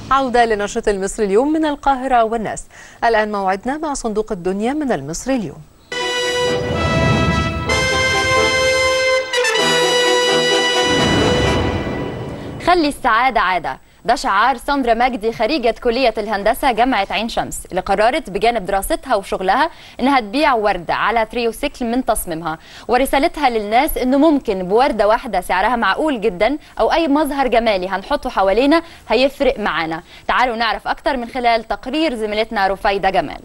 عودة لنشرة المصري اليوم من القاهرة والناس الآن موعدنا مع صندوق الدنيا من المصري اليوم خلي السعادة عادة ده شعار ساندرا مجدي خريجة كلية الهندسة جامعة عين شمس اللي قررت بجانب دراستها وشغلها انها تبيع وردة على تريوسيكل من تصميمها ورسالتها للناس انه ممكن بوردة واحدة سعرها معقول جدا او اي مظهر جمالي هنحطه حوالينا هيفرق معانا تعالوا نعرف اكتر من خلال تقرير زميلتنا رفايدة جمال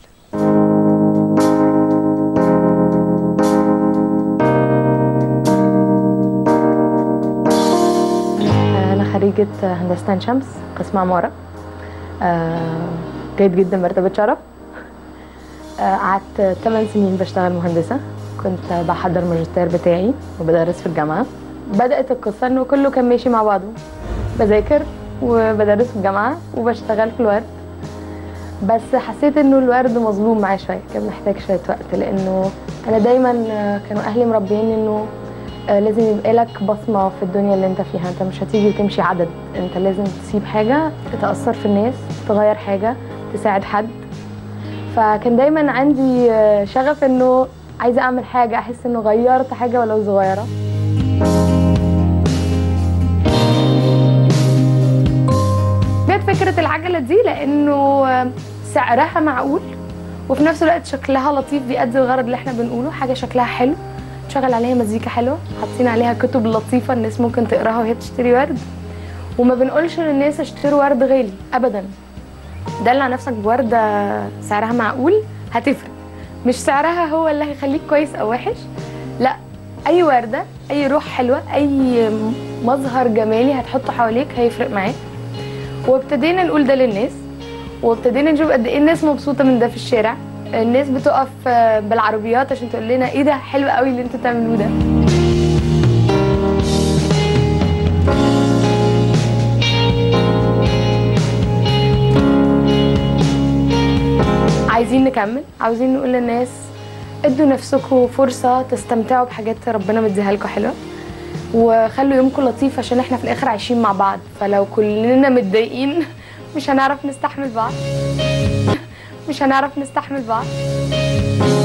أنا خريجة هندسة عين شمس قسم عمارة آه، جيد جدا مرتبة شرف آه، قعدت 8 سنين بشتغل مهندسة كنت بحضر ماجستير بتاعي وبدرس في الجامعة بدأت القصة إنه كله كان ماشي مع بعضه بذاكر وبدرس في الجامعة وبشتغل في الورد بس حسيت انه الورد مظلوم معاه شويه كان محتاج شويه وقت لانه انا دايما آه، كانوا اهلي مربيين انه آه، لازم يبقى لك بصمه في الدنيا اللي انت فيها انت مش هتيجي وتمشي عدد انت لازم تسيب حاجه تاثر في الناس تغير حاجه تساعد حد فكان دايما عندي آه، شغف انه عايزه اعمل حاجه احس انه غيرت حاجه ولو صغيره جت فكره العجله دي لانه سعرها معقول وفي نفس الوقت شكلها لطيف بيأدي الغرض اللي احنا بنقوله حاجه شكلها حلو تشغل عليها مزيكا حلوه حاطين عليها كتب لطيفه الناس ممكن تقراها وهي بتشتري ورد وما بنقولش للناس اشتروا ورد غالي ابدا دلع نفسك بورده سعرها معقول هتفرق مش سعرها هو اللي هيخليك كويس او وحش لا اي ورده اي روح حلوه اي مظهر جمالي هتحطه حواليك هيفرق معاك وابتدينا نقول ده للناس وابتدينا نشوف قد ايه الناس مبسوطه من ده في الشارع الناس بتقف آه، بالعربيات عشان تقول لنا ايه ده حلو قوي اللي انتوا بتعملوه ده عايزين نكمل عاوزين نقول للناس ادوا نفسكم فرصه تستمتعوا بحاجات ربنا مديها لكم حلوه وخلوا يومكم لطيف عشان احنا في الاخر عايشين مع بعض فلو كلنا متضايقين مش هنعرف نستحمل بعض مش هنعرف نستحمل بعض